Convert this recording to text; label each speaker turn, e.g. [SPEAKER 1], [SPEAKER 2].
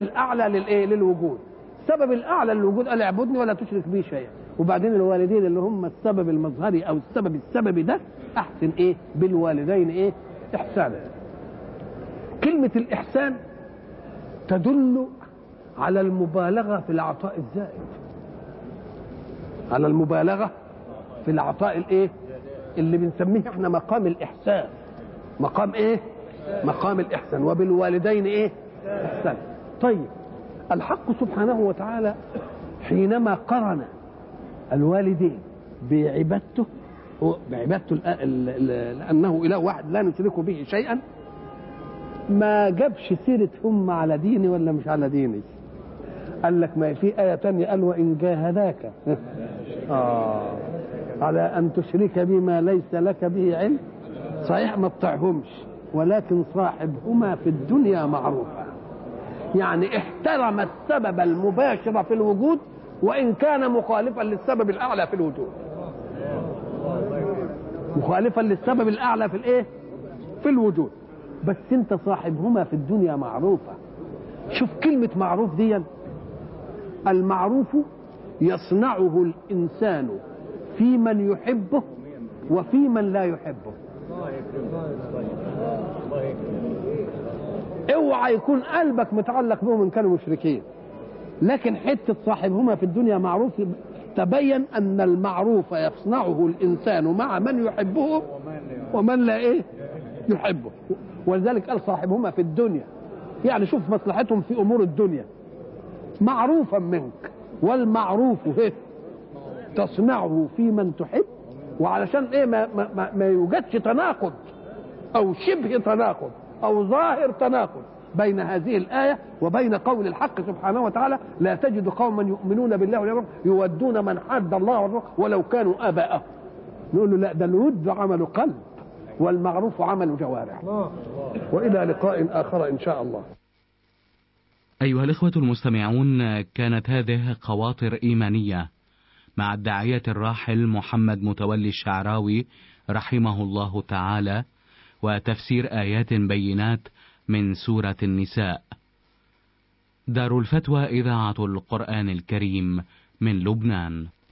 [SPEAKER 1] الاعلى للايه للوجود السبب الاعلى للوجود قال اعبدني ولا تشرك بي شيئا وبعدين الوالدين اللي هم السبب المظهري او السبب السببي ده احسن ايه بالوالدين ايه احسانا كلمه الاحسان تدل على المبالغه في العطاء الزائد على المبالغه في العطاء الايه اللي بنسميه احنا مقام الاحسان مقام ايه مقام الاحسان وبالوالدين ايه احسان طيب الحق سبحانه وتعالى حينما قرن الوالدين بعبادته بعبادته لانه اله واحد لا نشرك به شيئا ما جابش سيره هم على ديني ولا مش على ديني قال لك ما في آية تانية قال وإن جاهداك آه على أن تشرك بما ليس لك به علم صحيح ما تطعهمش ولكن صاحبهما في الدنيا معروفا يعني احترم السبب المباشر في الوجود وإن كان مخالفا للسبب الأعلى في الوجود مخالفا للسبب الأعلى في الإيه في الوجود بس انت صاحبهما في الدنيا معروفة شوف كلمة معروف دي المعروف يصنعه الإنسان في من يحبه وفي من لا يحبه اوعى يكون قلبك متعلق بهم ان كانوا مشركين لكن حته صاحبهما في الدنيا معروف تبين ان المعروف يصنعه الانسان مع من يحبه ومن لا ايه يحبه ولذلك قال صاحبهما في الدنيا يعني شوف مصلحتهم في امور الدنيا معروفا منك والمعروف ايه تصنعه في من تحب وعلشان ايه ما, ما, ما يوجدش تناقض او شبه تناقض او ظاهر تناقض بين هذه الآية وبين قول الحق سبحانه وتعالى لا تجد قوما يؤمنون بالله واليوم يودون من حد الله ورسوله ولو كانوا آباءهم نقول له لا ده الود عمل قلب والمعروف عمل جوارح وإلى لقاء آخر إن شاء الله
[SPEAKER 2] أيها الإخوة المستمعون كانت هذه خواطر إيمانية مع الداعية الراحل محمد متولي الشعراوي رحمه الله تعالى وتفسير آيات بينات من سورة النساء. دار الفتوى إذاعة القرآن الكريم من لبنان.